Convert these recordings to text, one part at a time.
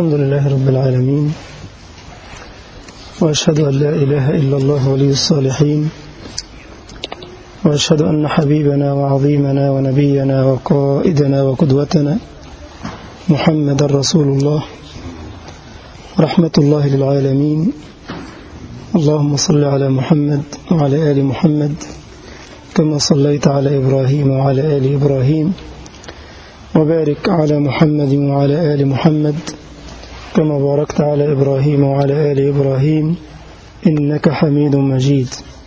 الحمد لله رب العالمين وأشهد أن لا إله إلا الله ولي الصالحين وأشهد أن حبيبنا وعظيمنا ونبينا وقائدنا وقدوتنا محمد رسول الله رحمة الله للعالمين اللهم صل على محمد وعلى آل محمد كما صليت على إبراهيم وعلى آل إبراهيم وبارك على محمد وعلى آل محمد كما باركت على إبراهيم وعلى آل إبراهيم إنك حميد مجيد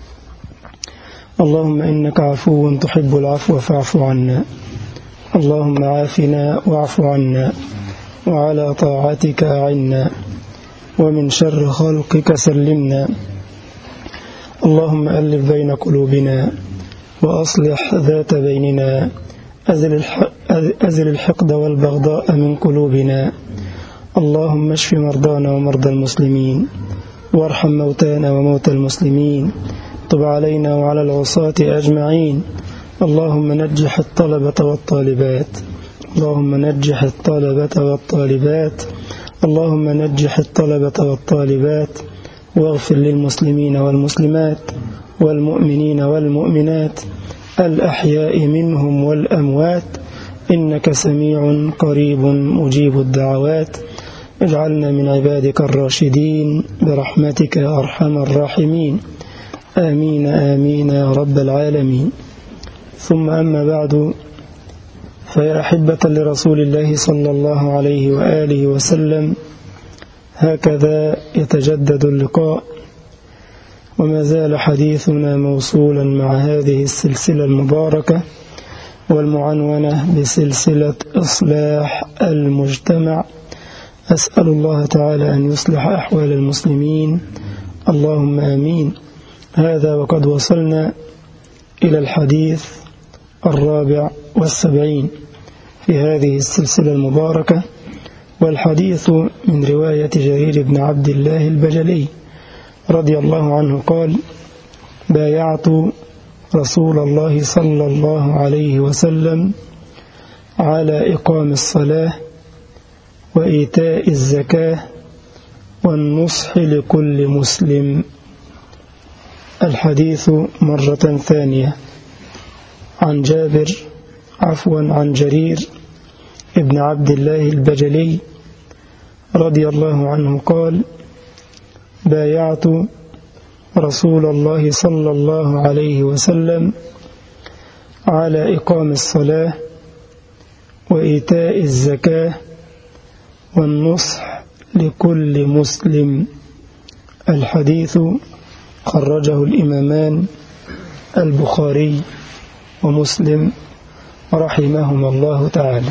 اللهم إنك عفو تحب العفو فاعف عنا اللهم عافنا واعف عنا وعلى طاعتك أعنا ومن شر خلقك سلمنا اللهم ألف بين قلوبنا وأصلح ذات بيننا أزل الحقد والبغضاء من قلوبنا اللهم اشف مرضانا ومرضى المسلمين وارحم موتانا وموتى المسلمين طب علينا وعلى العصاة أجمعين اللهم نجح الطلبة والطالبات اللهم نجح الطلبة والطالبات اللهم نجح الطلبة والطالبات واغفر للمسلمين والمسلمات والمؤمنين والمؤمنات الأحياء منهم والأموات إنك سميع قريب مجيب الدعوات اجعلنا من عبادك الراشدين برحمتك يا أرحم الراحمين آمين آمين يا رب العالمين ثم أما بعد فيا أحبة لرسول الله صلى الله عليه وآله وسلم هكذا يتجدد اللقاء وما زال حديثنا موصولا مع هذه السلسلة المباركة والمعنونة بسلسلة إصلاح المجتمع أسأل الله تعالى أن يصلح أحوال المسلمين اللهم آمين هذا وقد وصلنا إلى الحديث الرابع والسبعين في هذه السلسلة المباركة والحديث من رواية جرير بن عبد الله البجلي رضي الله عنه قال بايعت رسول الله صلى الله عليه وسلم على إقام الصلاة وإيتاء الزكاة والنصح لكل مسلم الحديث مرة ثانية عن جابر عفوا عن جرير ابن عبد الله البجلي رضي الله عنه قال بايعت رسول الله صلى الله عليه وسلم على إقام الصلاة وإيتاء الزكاة والنصح لكل مسلم الحديث خرجه الإمامان البخاري ومسلم رحمهما الله تعالى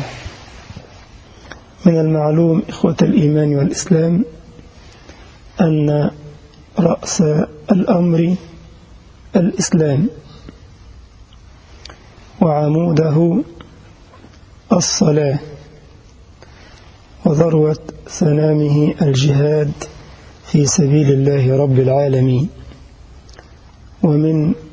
من المعلوم إخوة الإيمان والإسلام أن رأس الأمر الإسلام وعموده الصلاة وذروة سنامه الجهاد في سبيل الله رب العالمين ومن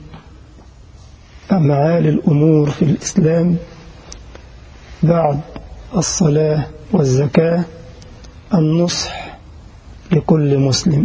معالي الأمور في الإسلام بعد الصلاة والزكاة النصح لكل مسلم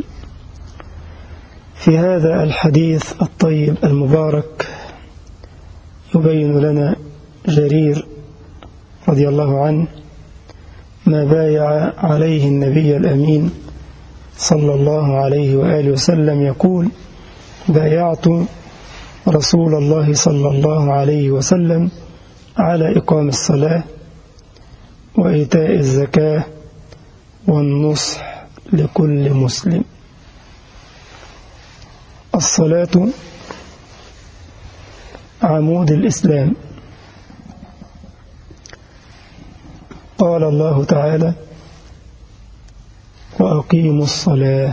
في هذا الحديث الطيب المبارك يبين لنا جرير رضي الله عنه ما بايع عليه النبي الأمين صلى الله عليه وآله وسلم يقول بايعت رسول الله صلى الله عليه وسلم على إقام الصلاة وإيتاء الزكاة والنصح لكل مسلم الصلاة عمود الإسلام قال الله تعالى وأقيموا الصلاة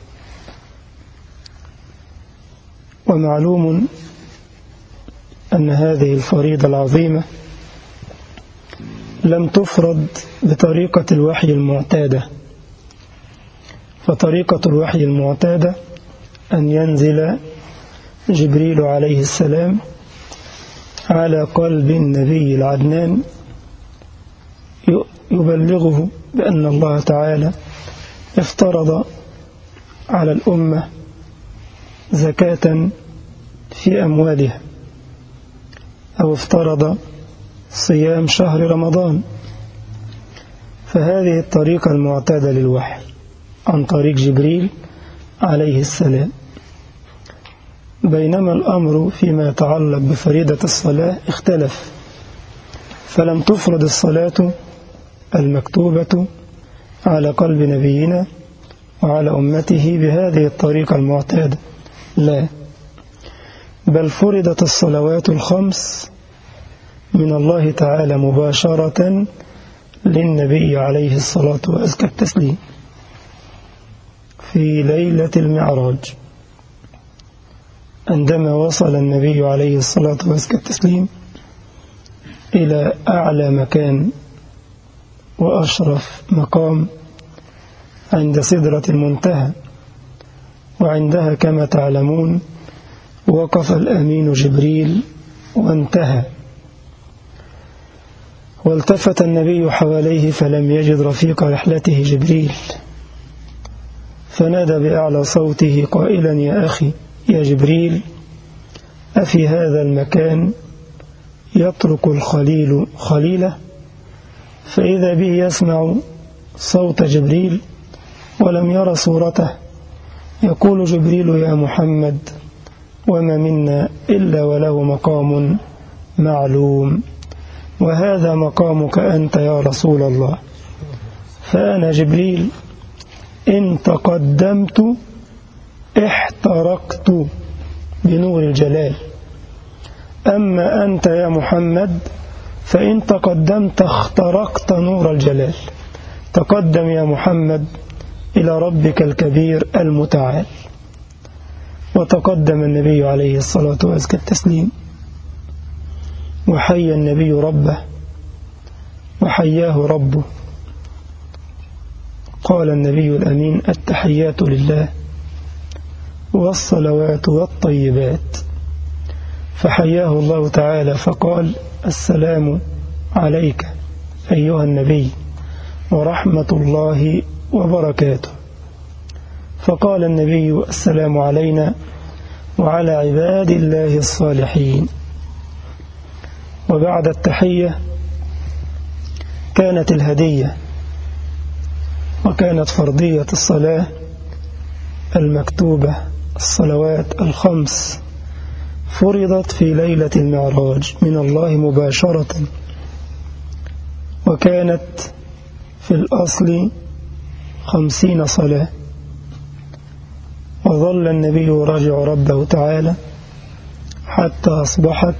ومعلوم أن هذه الفريضة العظيمة لم تفرض بطريقة الوحي المعتادة فطريقة الوحي المعتادة أن ينزل جبريل عليه السلام على قلب النبي العدنان يبلغه بأن الله تعالى افترض على الأمة زكاة في أموالها أو افترض صيام شهر رمضان فهذه الطريقة المعتادة للوحي عن طريق جبريل عليه السلام بينما الأمر فيما يتعلق بفريدة الصلاة اختلف فلم تفرض الصلاة المكتوبة على قلب نبينا وعلى أمته بهذه الطريقة المعتادة لا بل فرضت الصلوات الخمس من الله تعالى مباشرة للنبي عليه الصلاة وأزكى التسليم في ليلة المعراج عندما وصل النبي عليه الصلاة وأزكى التسليم إلى أعلى مكان وأشرف مقام عند سدرة المنتهى وعندها كما تعلمون وقف الأمين جبريل وانتهى والتفت النبي حواليه فلم يجد رفيق رحلته جبريل فنادى بأعلى صوته قائلا يا أخي يا جبريل أفي هذا المكان يترك الخليل خليله فإذا به يسمع صوت جبريل ولم يرى صورته يقول جبريل يا محمد وما منا إلا وله مقام معلوم وهذا مقامك أنت يا رسول الله فأنا جبريل إن تقدمت احترقت بنور الجلال أما أنت يا محمد فإن تقدمت اخترقت نور الجلال تقدم يا محمد إلى ربك الكبير المتعال وتقدم النبي عليه الصلاة وأزكى التسليم وحيا النبي ربه وحياه ربه قال النبي الأمين التحيات لله والصلوات والطيبات فحياه الله تعالى فقال السلام عليك أيها النبي ورحمة الله وبركاته فقال النبي السلام علينا وعلى عباد الله الصالحين وبعد التحية كانت الهدية وكانت فرضية الصلاة المكتوبة الصلوات الخمس فرضت في ليلة المعراج من الله مباشرة وكانت في الأصل خمسين صلاة وظل النبي يراجع ربه تعالى حتى أصبحت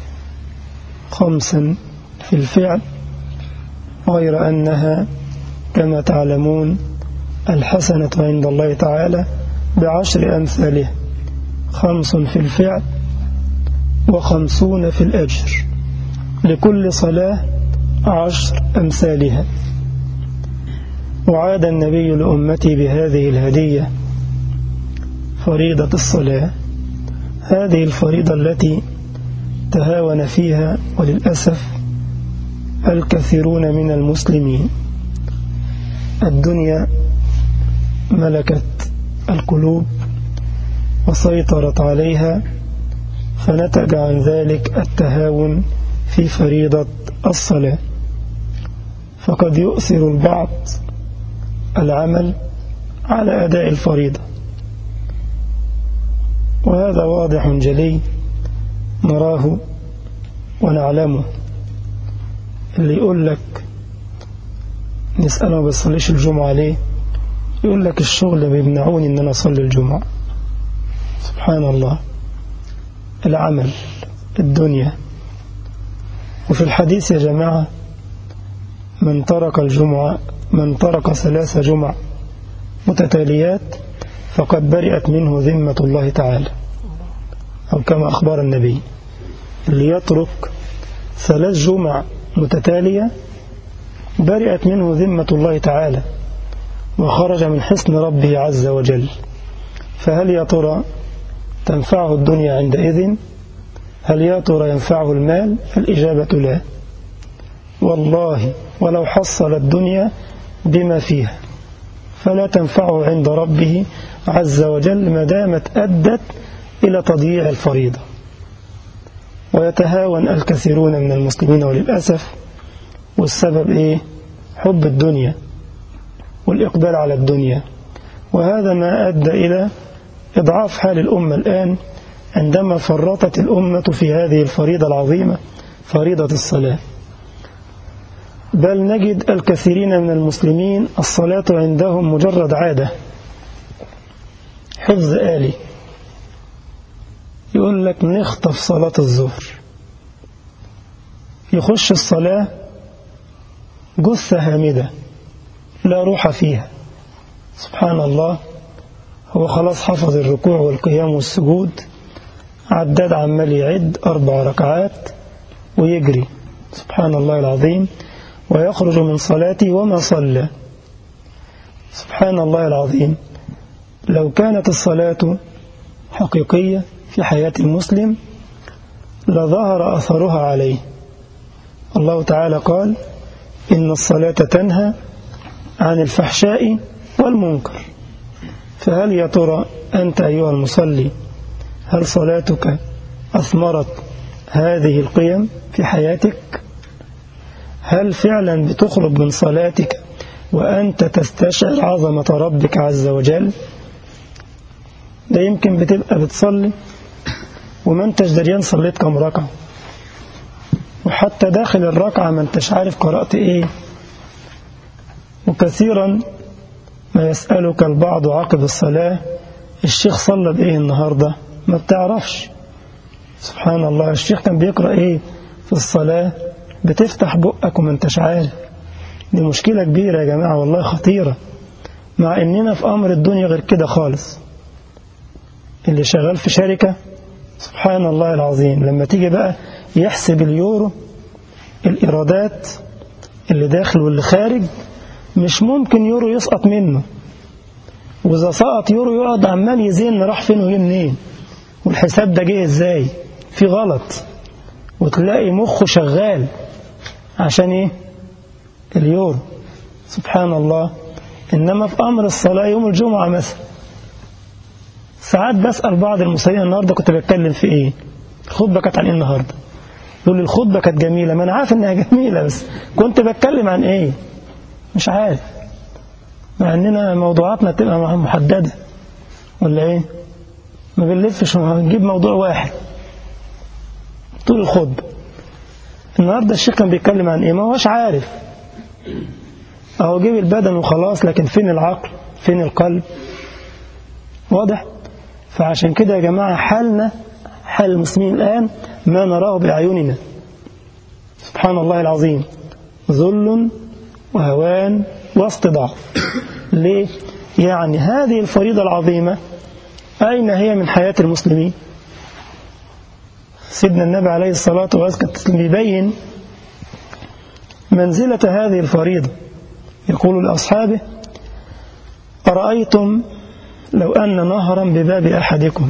خمسا في الفعل غير أنها كما تعلمون الحسنة عند الله تعالى بعشر أمثاله خمس في الفعل وخمسون في الأجر لكل صلاة عشر أمثالها وعاد النبي لأمتي بهذه الهدية فريضة الصلاة هذه الفريضة التي تهاون فيها وللأسف الكثيرون من المسلمين الدنيا ملكت القلوب وسيطرت عليها فنتج عن ذلك التهاون في فريضة الصلاة فقد يؤثر البعض العمل على أداء الفريضة وهذا واضح جلي نراه ونعلمه اللي يقول لك نسأله ما بصليش الجمعة ليه يقول لك الشغل بيمنعوني ان انا اصلي الجمعة سبحان الله العمل الدنيا وفي الحديث يا جماعة من ترك الجمعة من ترك ثلاث جمع متتاليات فقد برئت منه ذمة الله تعالى أو كما أخبر النبي اللي يترك ثلاث جمع متتالية برئت منه ذمة الله تعالى وخرج من حصن ربه عز وجل فهل يا ترى تنفعه الدنيا عندئذ هل يا ترى ينفعه المال الإجابة لا والله ولو حصل الدنيا بما فيها فلا تنفعه عند ربه عز وجل ما دامت أدت إلى تضييع الفريضة ويتهاون الكثيرون من المسلمين وللأسف والسبب إيه؟ حب الدنيا والإقبال على الدنيا وهذا ما أدى إلى إضعاف حال الأمة الآن عندما فرطت الأمة في هذه الفريضة العظيمة فريضة الصلاة بل نجد الكثيرين من المسلمين الصلاة عندهم مجرد عادة حفظ آلي يقول لك نخطف صلاة الظهر يخش الصلاة جثة هامدة لا روح فيها سبحان الله هو خلاص حفظ الركوع والقيام والسجود عداد عمال يعد أربع ركعات ويجري سبحان الله العظيم ويخرج من صلاته وما صلى سبحان الله العظيم لو كانت الصلاة حقيقية في حياة المسلم لظهر أثرها عليه الله تعالى قال إن الصلاة تنهى عن الفحشاء والمنكر فهل يا ترى أنت أيها المصلي هل صلاتك أثمرت هذه القيم في حياتك هل فعلا بتخرج من صلاتك وأنت تستشعر عظمة ربك عز وجل ده يمكن بتبقى بتصلي وما انتش دريان صليت كم ركعة وحتى داخل الركعة ما انتش عارف قرأت ايه وكثيرا ما يسألك البعض عقب الصلاة الشيخ صلى بإيه النهاردة ما بتعرفش سبحان الله الشيخ كان بيقرأ إيه في الصلاة بتفتح بقك وما انتش عارف دي مشكلة كبيرة يا جماعة والله خطيرة مع إننا في أمر الدنيا غير كده خالص اللي شغال في شركة سبحان الله العظيم لما تيجي بقى يحسب اليورو الإيرادات اللي داخل واللي خارج مش ممكن يورو يسقط منه وإذا سقط يورو يقعد عمال يزن راح فين وجه منين والحساب ده جه ازاي في غلط وتلاقي مخه شغال عشان ايه اليورو سبحان الله إنما في أمر الصلاة يوم الجمعة مثلا ساعات بسأل بعض المصلين النهاردة كنت بتكلم في إيه الخطبة كانت عن إيه النهاردة يقول لي الخطبة كانت جميلة ما أنا عارف إنها جميلة بس كنت بتكلم عن إيه مش عارف مع إننا موضوعاتنا تبقى محددة ولا إيه ما بنلفش بنجيب موضوع واحد طول الخطبة النهاردة الشيخ كان بيتكلم عن إيه ما هوش عارف أهو جيب البدن وخلاص لكن فين العقل فين القلب واضح فعشان كده يا جماعة حالنا حال المسلمين الآن ما نراه بأعيننا سبحان الله العظيم ذل وهوان واستضعاف ليه؟ يعني هذه الفريضة العظيمة أين هي من حياة المسلمين سيدنا النبي عليه الصلاة والسلام يبين منزلة هذه الفريضة يقول لأصحابه أرأيتم لو أن نهرا بباب أحدكم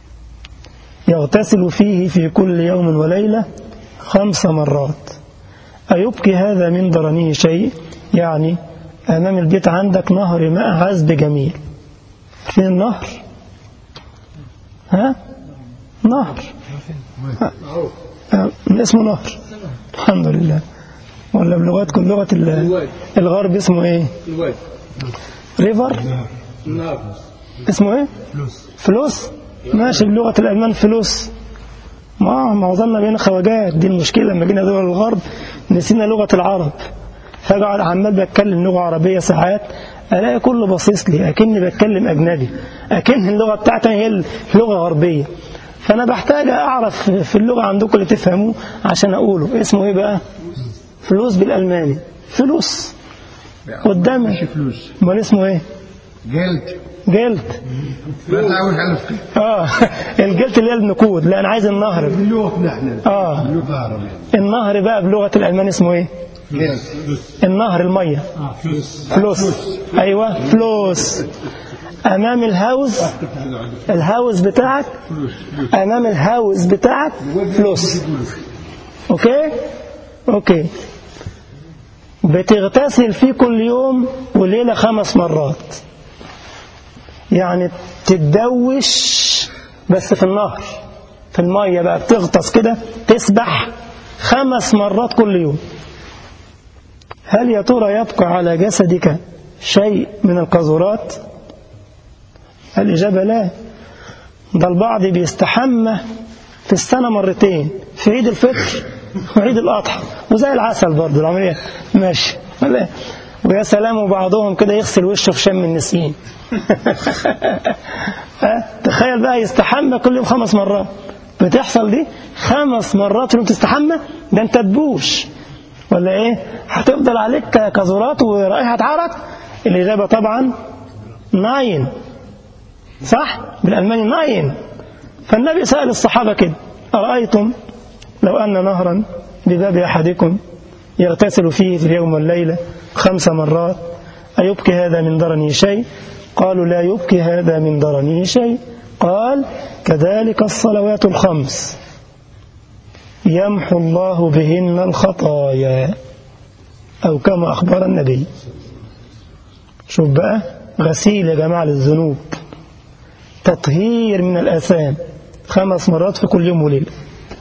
يغتسل فيه في كل يوم وليلة خمس مرات أيبقي هذا من ضرنه شيء يعني أمام البيت عندك نهر ماء عذب جميل فين النهر ها نهر ها. اسمه نهر الحمد لله ولا بلغتكم لغة الغرب اسمه ايه ريفر اسمه ايه فلوس ماشي بلغة الألمان فلوس ما معظمنا بين خواجات دي المشكلة لما جينا دول الغرب نسينا لغة العرب فقعد عمال بتكلم لغة عربية ساعات ألاقي كله باصص لي أكني بتكلم أجنبي أكن اللغة بتاعتي هي لغة غربية فأنا بحتاج أعرف في اللغة عندكم اللي تفهموه عشان أقوله اسمه إيه بقى فلوس بالألماني فلوس قدامي فلوس امال اسمه إيه جلد جلد ما تعاون على اه الجلد اللي هي النقود لا انا عايز النهر اللغة احنا اه اللغة العربية النهر بقى بلغه الالمان اسمه ايه جلد النهر الميه فلوس ايوه فلوس امام الهاوز الهاوز بتاعك امام الهاوز بتاعك فلوس اوكي اوكي بتغتسل فيه كل يوم وليلة خمس مرات يعني تتدوش بس في النهر في المية بقى بتغطس كده تسبح خمس مرات كل يوم هل يا ترى يبقى على جسدك شيء من القذورات الإجابة لا ده البعض بيستحمى في السنة مرتين في عيد الفطر وعيد الأضحى وزي العسل برضه العملية ماشي ولا ويا سلام وبعضهم كده يغسل وشه في شم النسيم تخيل بقى يستحمى كل يوم خمس مرات بتحصل دي خمس مرات يوم تستحمى ده انت تبوش ولا ايه هتفضل عليك كذرات ورائحة عرق الإجابة طبعا ناين صح بالألماني ناين فالنبي سأل الصحابة كده أرأيتم لو أن نهرا بباب أحدكم يغتسل فيه في اليوم والليلة خمس مرات أيبكي هذا من درني شيء قالوا لا يبكي هذا من درنه شيء قال كذلك الصلوات الخمس يمحو الله بهن الخطايا أو كما أخبر النبي شوف بقى غسيل يا جماعة للذنوب تطهير من الآثام خمس مرات في كل يوم وليلة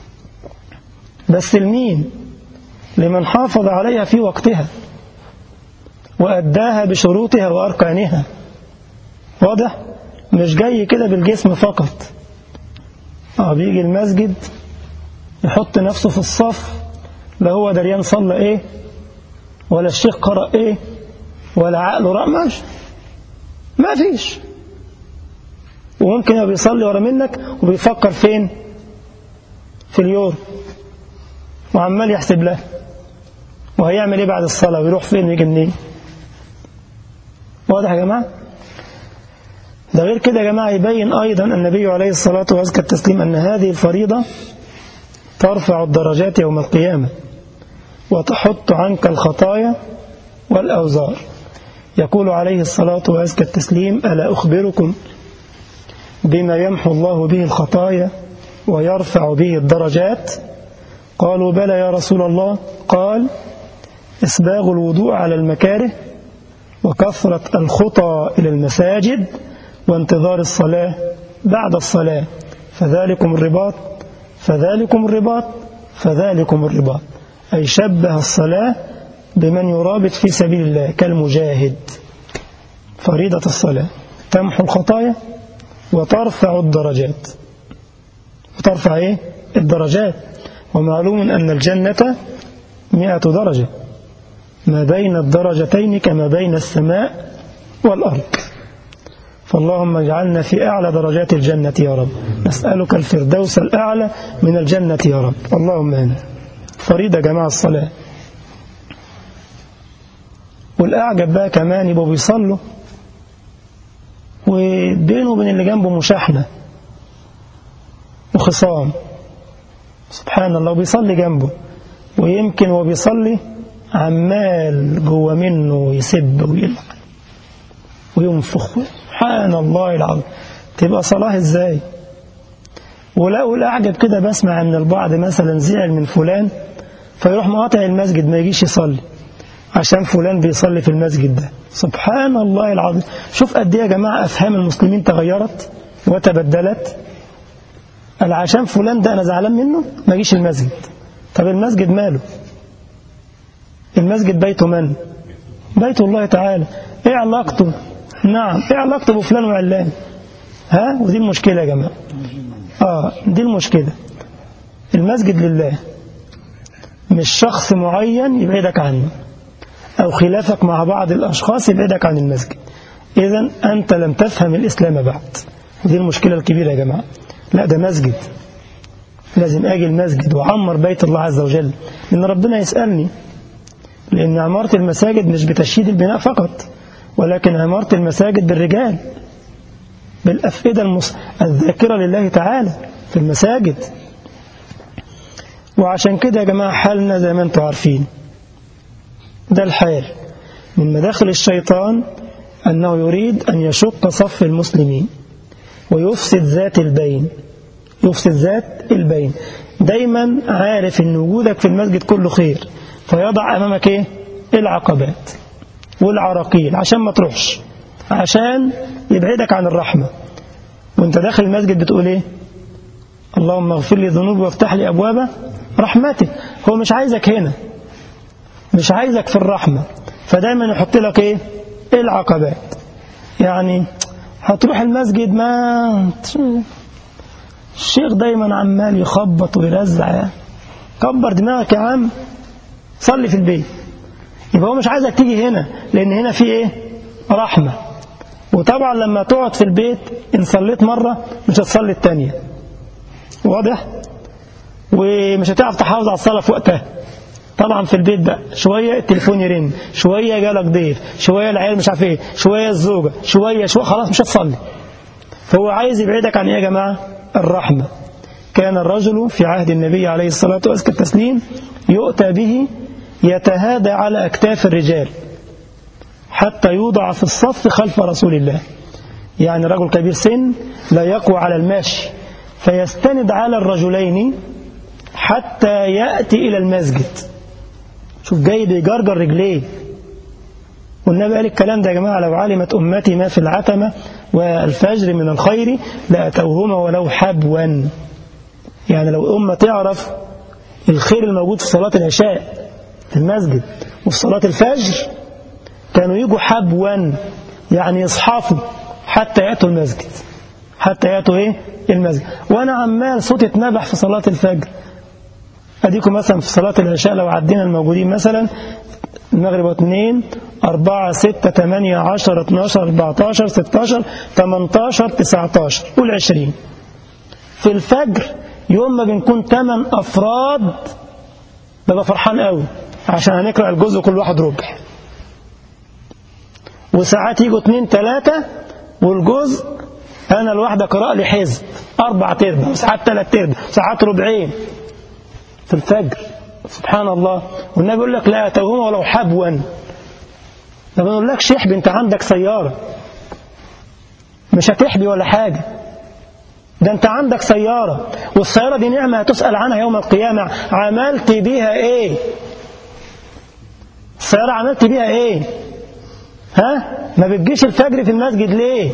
بس لمين لمن حافظ عليها في وقتها وأداها بشروطها وأركانها واضح مش جاي كده بالجسم فقط اه بيجي المسجد يحط نفسه في الصف لا هو دريان صلى ايه ولا الشيخ قرأ ايه ولا عقله رأى ماشي ما فيش وممكن يبقى بيصلي ورا منك وبيفكر فين في اليوم وعمال يحسب له وهيعمل ايه بعد الصلاة ويروح فين ويجي منين واضح يا جماعة ده غير كده يا جماعة يبين أيضا النبي عليه الصلاة وأزكى التسليم أن هذه الفريضة ترفع الدرجات يوم القيامة وتحط عنك الخطايا والأوزار يقول عليه الصلاة وأزكى التسليم ألا أخبركم بما يمحو الله به الخطايا ويرفع به الدرجات قالوا بلى يا رسول الله قال إسباغ الوضوء على المكاره وكثرة الخطى إلى المساجد وانتظار الصلاة بعد الصلاة فذلكم الرباط فذلكم الرباط فذلكم الرباط أي شبه الصلاة بمن يرابط في سبيل الله كالمجاهد فريضة الصلاة تمحو الخطايا وترفع الدرجات وترفع إيه؟ الدرجات ومعلوم أن الجنة مئة درجة ما بين الدرجتين كما بين السماء والأرض فاللهم اجعلنا في أعلى درجات الجنة يا رب نسألك الفردوس الأعلى من الجنة يا رب اللهم آمين فريدة جماعة الصلاة والأعجب بقى كمان يبقوا بيصلوا وبينه وبين اللي جنبه مشاحنة وخصام سبحان الله وبيصلي جنبه ويمكن هو بيصلي عمال جوه منه يسب ويلعن وينفخ سبحان الله العظيم تبقى صلاة ازاي ولو الأعجب كده بسمع من البعض مثلا زعل من فلان فيروح مقاطع المسجد ما يجيش يصلي عشان فلان بيصلي في المسجد ده سبحان الله العظيم شوف قد ايه يا جماعة أفهام المسلمين تغيرت وتبدلت قال عشان فلان ده أنا زعلان منه ما يجيش المسجد طب المسجد ماله المسجد بيت من بيت الله تعالى ايه علاقته نعم ايه علاقته بفلان وعلان ها ودي المشكلة يا جماعة اه دي المشكلة المسجد لله مش شخص معين يبعدك عنه أو خلافك مع بعض الأشخاص يبعدك عن المسجد إذا أنت لم تفهم الإسلام بعد ودي المشكلة الكبيرة يا جماعة لا ده مسجد لازم أجي المسجد وعمر بيت الله عز وجل لأن ربنا يسألني لأن عمارة المساجد مش بتشييد البناء فقط ولكن عمارة المساجد بالرجال بالأفئدة المص... الذاكرة لله تعالى في المساجد وعشان كده يا جماعة حالنا زي ما انتم عارفين ده الحال من مداخل الشيطان أنه يريد أن يشق صف المسلمين ويفسد ذات البين يفسد ذات البين دايما عارف أن وجودك في المسجد كله خير فيضع أمامك إيه؟ العقبات والعراقيل عشان ما تروحش عشان يبعدك عن الرحمة وانت داخل المسجد بتقول ايه اللهم اغفر لي ذنوبي وافتح لي أبواب رحمتك هو مش عايزك هنا مش عايزك في الرحمة فدايما يحط لك ايه العقبات يعني هتروح المسجد ما الشيخ دايما عمال يخبط ويرزع كبر دماغك يا عم صلي في البيت يبقى هو مش عايزك تيجي هنا لأن هنا في إيه رحمة وطبعا لما تقعد في البيت إن صليت مرة مش هتصلي التانية واضح ومش هتعرف تحافظ على الصلاة في وقتها طبعا في البيت بقى شوية التليفون يرن شوية جالك ضيف شوية العيال مش عارف ايه شوية الزوجة شوية شوية خلاص مش هتصلي فهو عايز يبعدك عن ايه يا جماعة الرحمة كان الرجل في عهد النبي عليه الصلاة والتسليم يؤتى به يتهادى على أكتاف الرجال حتى يوضع في الصف خلف رسول الله يعني رجل كبير سن لا يقوى على الماشي فيستند على الرجلين حتى يأتي إلى المسجد شوف جاي بيجرجر رجليه والنبي قال الكلام ده يا جماعة لو علمت أمتي ما في العتمة والفجر من الخير لأتوهما ولو حبوا يعني لو أمة تعرف الخير الموجود في صلاة العشاء في المسجد وفي صلاة الفجر كانوا يجوا حبوا يعني يصحفوا حتى يأتوا المسجد حتى يأتوا إيه المسجد وأنا عمال صوتي اتنبح في صلاة الفجر أديكم مثلا في صلاة العشاء لو عدينا الموجودين مثلا المغرب واثنين أربعة ستة ثمانية عشر اتناشر أربعتاشر ستاشر تمنتاشر تسعتاشر قول عشرين في الفجر يوم ما بنكون ثمان أفراد ببقى فرحان قوي عشان هنقرأ الجزء كل واحد ربع وساعات يجوا اثنين ثلاثة والجزء أنا الواحدة قراء لي حزب أربع تربع وساعات ثلاث تربع ساعات ربعين في الفجر سبحان الله والنبي يقول لك لا أتوهما ولو حبوا ما بنقولكش احبي انت عندك سيارة مش هتحبي ولا حاجة ده انت عندك سيارة والسيارة دي نعمة هتسأل عنها يوم القيامة عملت بيها ايه السيارة عملت بيها ايه ها ما بتجيش الفجر في المسجد ليه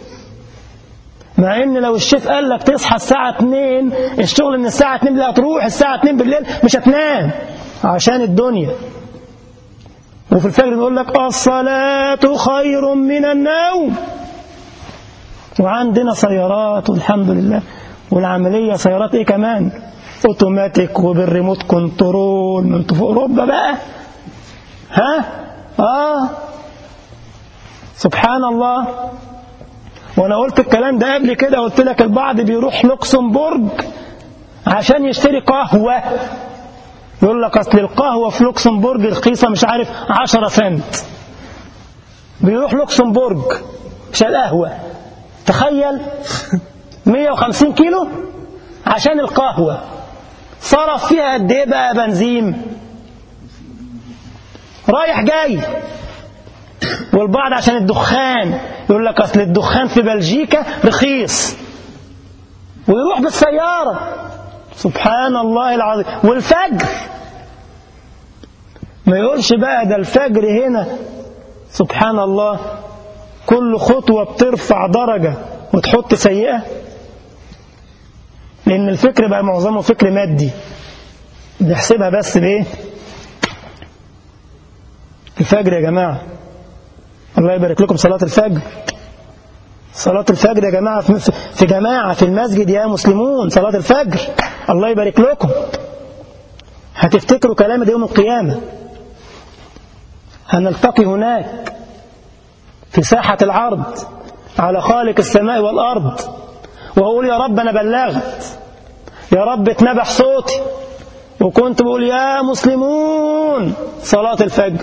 مع ان لو الشيخ قال لك تصحى الساعة 2 الشغل من الساعة 2 بالليل هتروح الساعة 2 بالليل مش هتنام عشان الدنيا وفي الفجر نقول لك الصلاة خير من النوم وعندنا سيارات والحمد لله والعملية سيارات ايه كمان اوتوماتيك وبالريموت كنترول من فوق اوروبا بقى ها اه سبحان الله وانا قلت الكلام ده قبل كده قلت لك البعض بيروح لوكسمبورج عشان يشتري قهوة يقول لك اصل القهوة في لوكسمبورج رخيصة مش عارف 10 سنت بيروح لوكسمبورج عشان القهوة تخيل 150 كيلو عشان القهوة صرف فيها قد ايه بقى بنزين رايح جاي والبعض عشان الدخان يقول لك اصل الدخان في بلجيكا رخيص ويروح بالسيارة سبحان الله العظيم والفجر ما يقولش بقى ده الفجر هنا سبحان الله كل خطوة بترفع درجة وتحط سيئة لأن الفكر بقى معظمه فكر مادي بنحسبها بس بإيه الفجر يا جماعة الله يبارك لكم صلاة الفجر صلاة الفجر يا جماعة في جماعة في المسجد يا مسلمون صلاة الفجر الله يبارك لكم هتفتكروا كلام ده يوم القيامة هنلتقي هناك في ساحة العرض على خالق السماء والأرض وأقول يا رب أنا بلغت يا رب اتنبح صوتي وكنت بقول يا مسلمون صلاة الفجر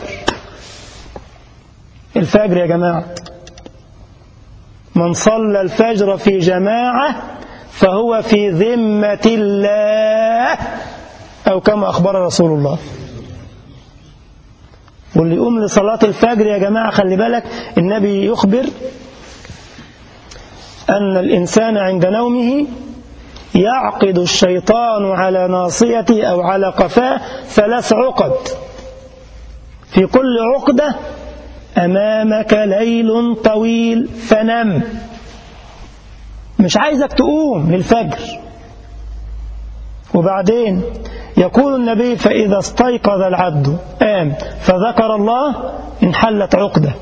الفجر يا جماعة من صلى الفجر في جماعة فهو في ذمة الله أو كما أخبر رسول الله واللي يقوم لصلاة الفجر يا جماعة خلي بالك النبي يخبر أن الإنسان عند نومه يعقد الشيطان على ناصيته أو على قفاه ثلاث عقد في كل عقدة أمامك ليل طويل فنم مش عايزك تقوم للفجر وبعدين يقول النبي فإذا استيقظ العبد قام فذكر الله انحلت عقدة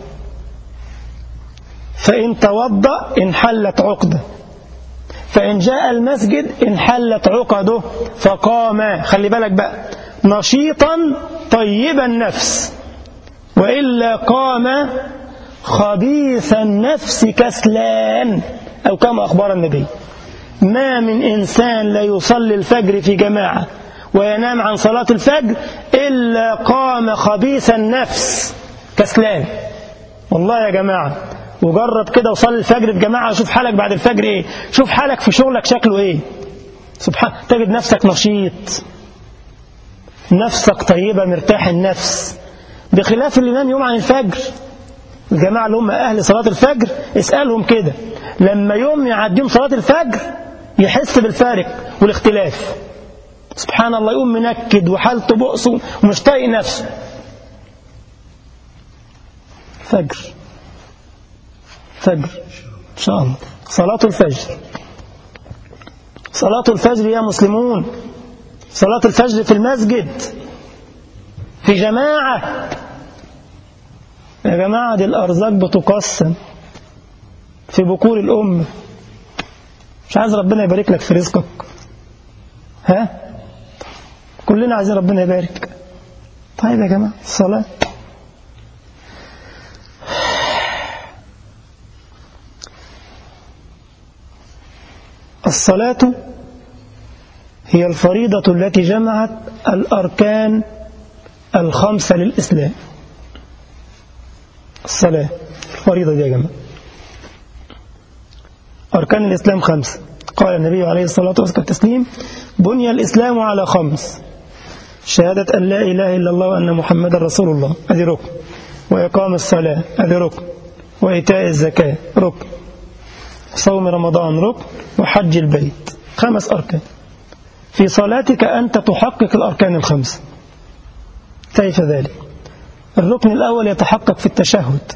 فإن توضأ انحلت عقدة فإن جاء المسجد انحلت عقده فقام خلي بالك بقى نشيطا طيب النفس وإلا قام خبيث النفس كسلان أو كما أخبر النبي ما من إنسان لا يصلي الفجر في جماعة وينام عن صلاة الفجر إلا قام خبيث النفس كسلان والله يا جماعة وجرب كده وصلي الفجر في جماعة شوف حالك بعد الفجر إيه شوف حالك في شغلك شكله إيه سبحان تجد نفسك نشيط نفسك طيبة مرتاح النفس بخلاف اللي نام يوم عن الفجر الجماعة اللي هم أهل صلاة الفجر اسألهم كده لما يوم يعديهم صلاة الفجر يحس بالفارق والاختلاف سبحان الله يقوم منكد وحالته بؤس ومش طايق نفسه فجر فجر إن شاء الله صلاة الفجر صلاة الفجر يا مسلمون صلاة الفجر في المسجد في جماعة يا جماعة دي الأرزاق بتقسم في بكور الأمة مش عايز ربنا يبارك لك في رزقك ها كلنا عايزين ربنا يبارك طيب يا جماعة الصلاة الصلاة هي الفريضة التي جمعت الأركان الخمسة للإسلام الصلاة الفريضة دي يا جماعة أركان الإسلام خمسة قال النبي عليه الصلاة والسلام التسليم بني الإسلام على خمس شهادة أن لا إله إلا الله وأن محمد رسول الله هذه ركن وإقام الصلاة هذه ركن وإيتاء الزكاة ركن صوم رمضان ركن وحج البيت خمس أركان في صلاتك أنت تحقق الأركان الخمسة كيف ذلك الركن الأول يتحقق في التشهد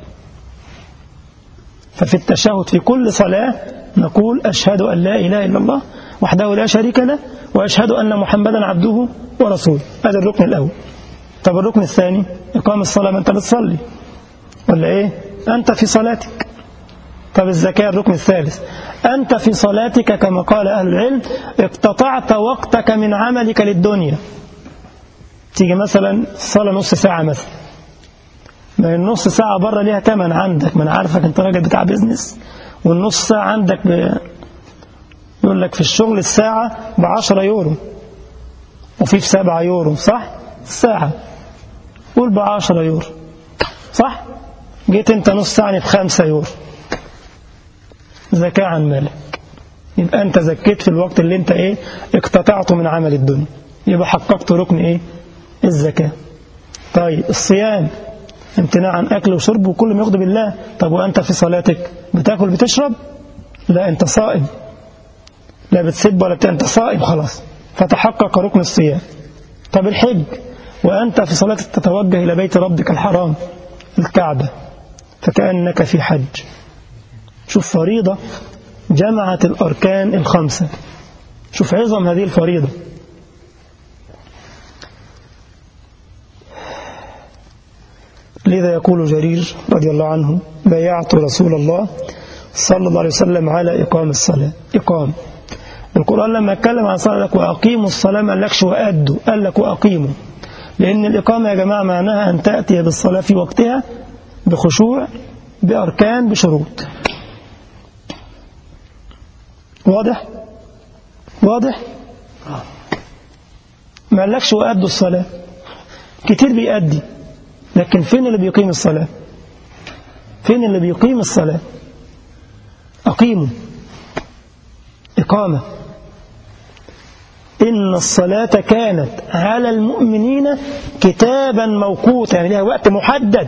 ففي التشهد في كل صلاة نقول أشهد أن لا إله إلا الله وحده لا شريك له وأشهد أن محمدا عبده ورسوله هذا الركن الأول طب الركن الثاني إقام الصلاة ما أنت بتصلي ولا إيه أنت في صلاتك طب الزكاة الركن الثالث أنت في صلاتك كما قال أهل العلم اقتطعت وقتك من عملك للدنيا تيجي مثلا صلاة نص ساعة مثلا ما النص ساعة بره ليها تمن عندك ما أنا عارفك أنت راجل بتاع بيزنس والنص ساعة عندك ب... يقول لك في الشغل الساعة بعشرة يورو وفي في سبعة يورو صح؟ الساعة قول بعشرة يورو صح؟ جيت أنت نص ساعة بخمسة يورو زكاة عن مالك يبقى أنت زكيت في الوقت اللي أنت إيه اقتطعته من عمل الدنيا يبقى حققت ركن إيه الزكاة طيب الصيام امتناع عن أكل وشرب وكل ما يغضب الله طب وأنت في صلاتك بتاكل بتشرب لا أنت صائم لا بتسب ولا بتاع أنت صائم خلاص فتحقق ركن الصيام طب الحج وأنت في صلاتك تتوجه إلى بيت ربك الحرام الكعبة فكأنك في حج شوف فريضة جمعت الأركان الخمسة شوف عظم هذه الفريضة لذا يقول جرير رضي الله عنه بايعت رسول الله صلى الله عليه وسلم على إقام الصلاة إقام القرآن لما اتكلم عن صلاة لك وأقيموا الصلاة ما قالكش وأدوا قال لك وأقيموا لأن الإقامة يا جماعة معناها أن تأتي بالصلاة في وقتها بخشوع بأركان بشروط واضح واضح ما قالكش وأدوا الصلاة كتير بيأدي لكن فين اللي بيقيم الصلاة فين اللي بيقيم الصلاة أقيموا إقامة إن الصلاة كانت على المؤمنين كتابا موقوتا يعني لها وقت محدد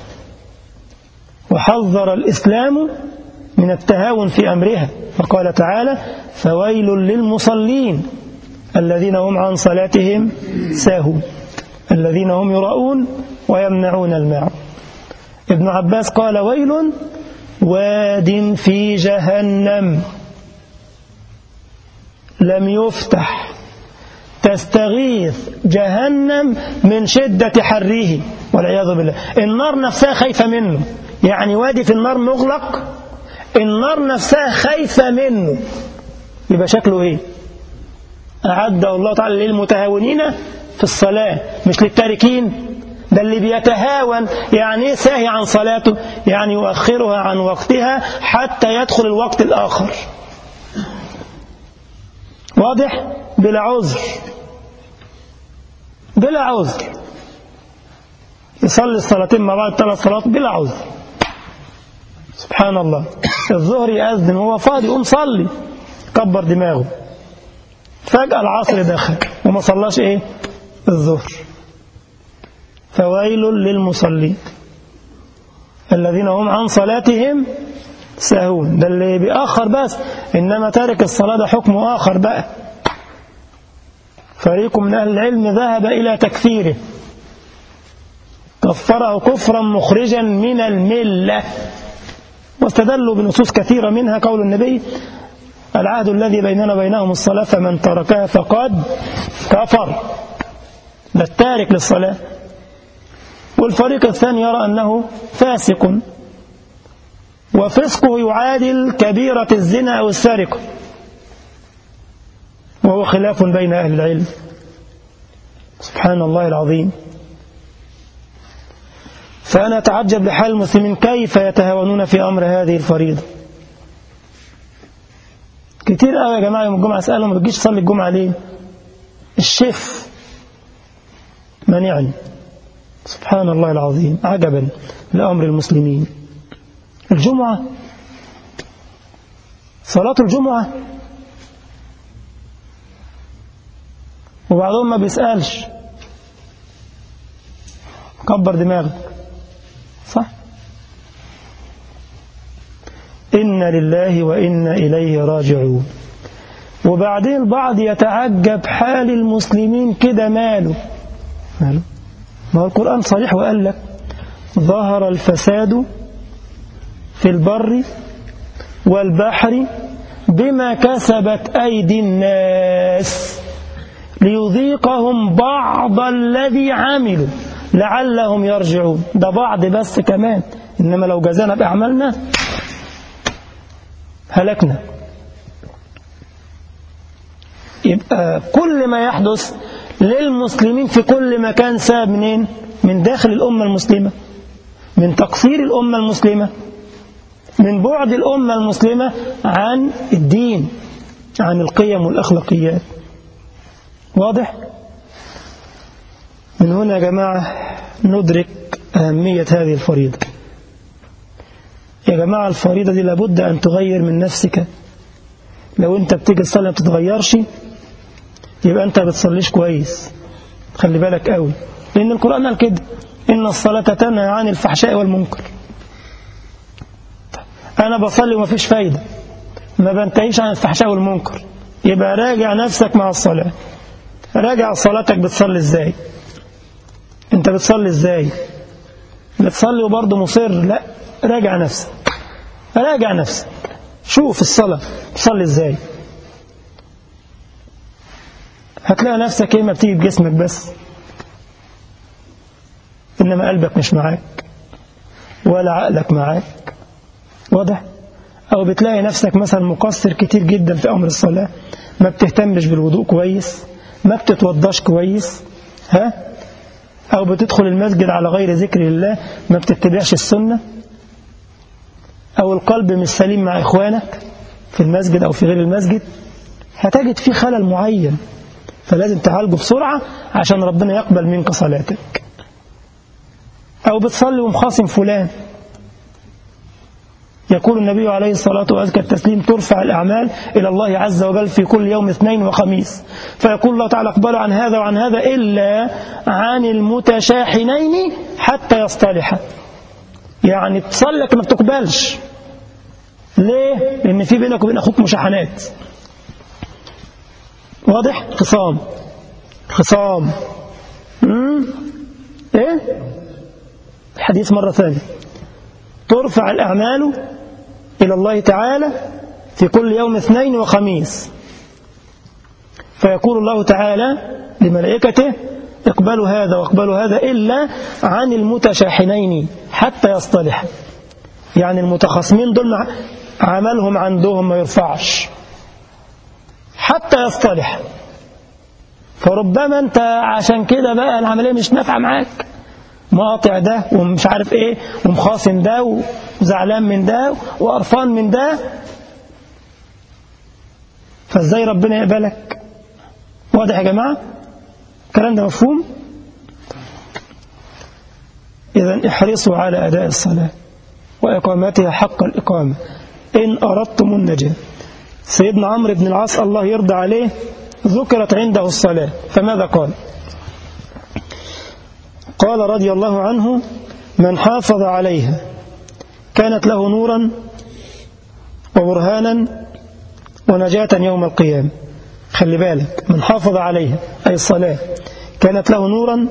وحذر الإسلام من التهاون في أمرها فقال تعالى فويل للمصلين الذين هم عن صلاتهم ساهون الذين هم يراؤون ويمنعون الماعون ابن عباس قال ويل واد في جهنم لم يفتح تستغيث جهنم من شدة حره والعياذ بالله النار نفسها خايفة منه يعني وادي في النار مغلق النار نفسها خايفة منه يبقى شكله ايه أعده الله تعالى للمتهاونين في الصلاة مش للتاركين ده اللي بيتهاون يعني ايه ساهي عن صلاته يعني يؤخرها عن وقتها حتى يدخل الوقت الآخر واضح بلا عذر بلا عذر يصلي الصلاتين مع بعض ثلاث صلوات بلا عذر سبحان الله الظهر يأذن وهو فاضي يقوم صلي كبر دماغه فجأة العصر دخل وما صلاش ايه الظهر فويل للمصلين الذين هم عن صلاتهم ساهون ده اللي بيأخر بس إنما تارك الصلاة ده حكم آخر بقى فريق من أهل العلم ذهب إلى تكفيره كفره كفرا مخرجا من الملة واستدلوا بنصوص كثيرة منها قول النبي العهد الذي بيننا وبينهم الصلاة فمن تركها فقد كفر ده التارك للصلاة والفريق الثاني يرى أنه فاسق وفسقه يعادل كبيرة الزنا أو السرقة وهو خلاف بين أهل العلم سبحان الله العظيم فأنا أتعجب لحال المسلمين كيف يتهاونون في أمر هذه الفريضة كتير قوي يا جماعة يوم الجمعة أسألهم ما بتجيش تصلي الجمعة ليه الشيف منعني سبحان الله العظيم عجبا لأمر المسلمين الجمعة صلاة الجمعة وبعضهم ما بيسألش كبر دماغك صح إنا لله وإنا إليه راجعون وبعدين البعض يتعجب حال المسلمين كده ماله ماله ما هو القرآن صريح وقال لك ظهر الفساد في البر والبحر بما كسبت أيدي الناس ليذيقهم بعض الذي عملوا لعلهم يرجعون ده بعض بس كمان إنما لو جزانا بأعمالنا هلكنا يبقى كل ما يحدث للمسلمين في كل مكان سبب منين من داخل الأمة المسلمة من تقصير الأمة المسلمة من بعد الأمة المسلمة عن الدين عن القيم والأخلاقيات واضح؟ من هنا يا جماعة ندرك أهمية هذه الفريضة يا جماعة الفريضة دي لابد أن تغير من نفسك لو أنت بتيجي تصلي ما بتتغيرش يبقى أنت بتصليش كويس خلي بالك قوي لأن القرآن قال كده إن الصلاة تنهى عن الفحشاء والمنكر أنا بصلي وما فيش فايدة ما بنتهيش عن الفحشاء والمنكر يبقى راجع نفسك مع الصلاة راجع صلاتك بتصلي ازاي انت بتصلي ازاي بتصلي وبرضه مصر لا راجع نفسك راجع نفسك شوف الصلاة بتصلي ازاي هتلاقي نفسك ايه ما بتيجي بجسمك بس انما قلبك مش معاك ولا عقلك معاك واضح او بتلاقي نفسك مثلا مقصر كتير جدا في امر الصلاة ما بتهتمش بالوضوء كويس ما بتتوضاش كويس ها او بتدخل المسجد على غير ذكر الله ما بتتبعش السنة او القلب مش سليم مع اخوانك في المسجد او في غير المسجد هتجد فيه خلل معين فلازم تعالجه بسرعة عشان ربنا يقبل منك صلاتك أو بتصلي ومخاصم فلان يقول النبي عليه الصلاة وأزكى التسليم ترفع الأعمال إلى الله عز وجل في كل يوم اثنين وخميس فيقول الله تعالى اقبلوا عن هذا وعن هذا إلا عن المتشاحنين حتى يصطلحا يعني تصلك ما بتقبلش ليه؟ لأن في بينك وبين أخوك مشاحنات واضح؟ خصام خصام امم ايه الحديث مرة ثانية ترفع الأعمال إلى الله تعالى في كل يوم اثنين وخميس فيقول الله تعالى لملائكته اقبلوا هذا واقبلوا هذا إلا عن المتشاحنين حتى يصطلح يعني المتخاصمين دول عملهم عندهم ما يرفعش حتى يصطلح فربما انت عشان كده بقى العملية مش نافعة معاك مقاطع ده ومش عارف ايه ومخاصم ده وزعلان من ده وقرفان من ده فازاي ربنا يقبلك واضح يا جماعة الكلام ده مفهوم إذا احرصوا على أداء الصلاة وإقامتها حق الإقامة إن أردتم النجاة سيدنا عمرو بن العاص الله يرضى عليه ذكرت عنده الصلاة فماذا قال قال رضي الله عنه من حافظ عليها كانت له نورا وبرهانا ونجاة يوم القيامة خلي بالك من حافظ عليها أي الصلاة كانت له نورا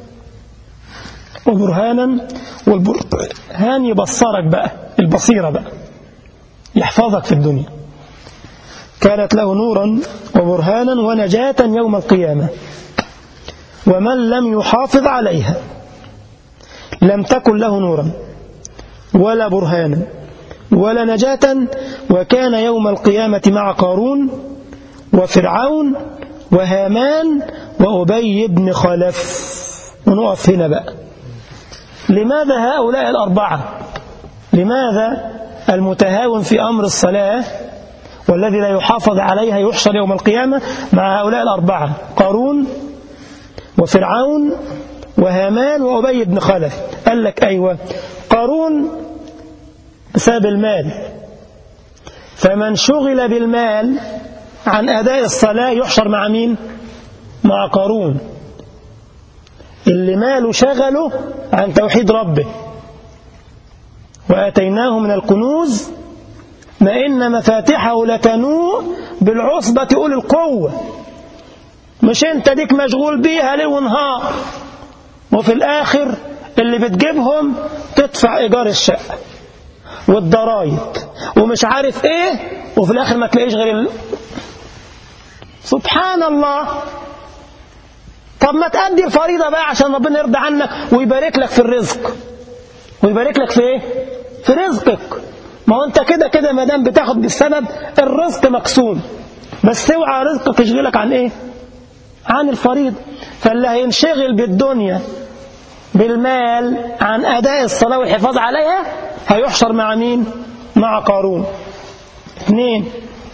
وبرهانا والبرهان يبصرك بقى البصيرة بقى يحفظك في الدنيا كانت له نورا وبرهانا ونجاة يوم القيامة ومن لم يحافظ عليها لم تكن له نورا ولا برهانا ولا نجاة وكان يوم القيامة مع قارون وفرعون وهامان وأبي بن خلف ونقف هنا بقى لماذا هؤلاء الأربعة لماذا المتهاون في أمر الصلاة والذي لا يحافظ عليها يحشر يوم القيامة مع هؤلاء الأربعة قارون وفرعون وهامان وأبي بن خلف قال لك أيوة قارون بسبب المال فمن شغل بالمال عن أداء الصلاة يحشر مع مين مع قارون اللي ماله شغله عن توحيد ربه وآتيناه من الكنوز ما إن مفاتحه لتنوء بالعصبة أولي القوة مش انت ديك مشغول بيها ليل ونهار وفي الآخر اللي بتجيبهم تدفع إيجار الشقة والضرايب ومش عارف ايه وفي الآخر ما تلاقيش غير ال... سبحان الله طب ما تأدي الفريضة بقى عشان ربنا يرضى عنك ويبارك لك في الرزق ويبارك لك في ايه في رزقك ما هو انت كده كده ما دام بتاخد بالسبب الرزق مقسوم بس اوعى رزقك يشغلك عن ايه عن الفريضة فاللي هينشغل بالدنيا بالمال عن أداء الصلاة والحفاظ عليها هيحشر مع مين مع قارون اثنين